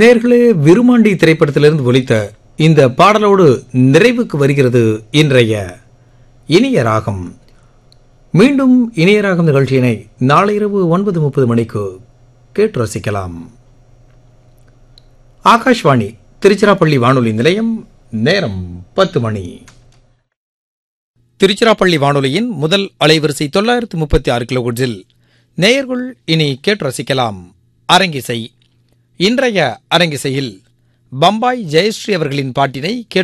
நேர்களே விருமாண்டி திரைப்படத்திலிருந்து ஒலித்த இந்த பாடலோடு நிறைவுக்கு வருகிறது இன்றைய இனிய ராகம் மீண்டும் இனிய ராகம் நிகழ்ச்சியினை நாளை இரவு ஒன்பது முப்பது மணிக்கு கேட்டு ரசிக்கலாம் ஆகாஷ்வாணி திருச்சிராப்பள்ளி வானொலி நிலையம் நேரம் பத்து மணி திருச்சிராப்பள்ளி வானொலியின் முதல் அலைவரிசை தொள்ளாயிரத்து முப்பத்தி ஆறு கிலோஹெர்ட்ஸில் நேயர்கள் இனி கேட்டு ரசிக்கலாம் அரங்கிசை இன்றைய அரங்கிசையில் பம்பாய் ஜெயஸ்ரீ அவர்களின் பாட்டினை கேட்டு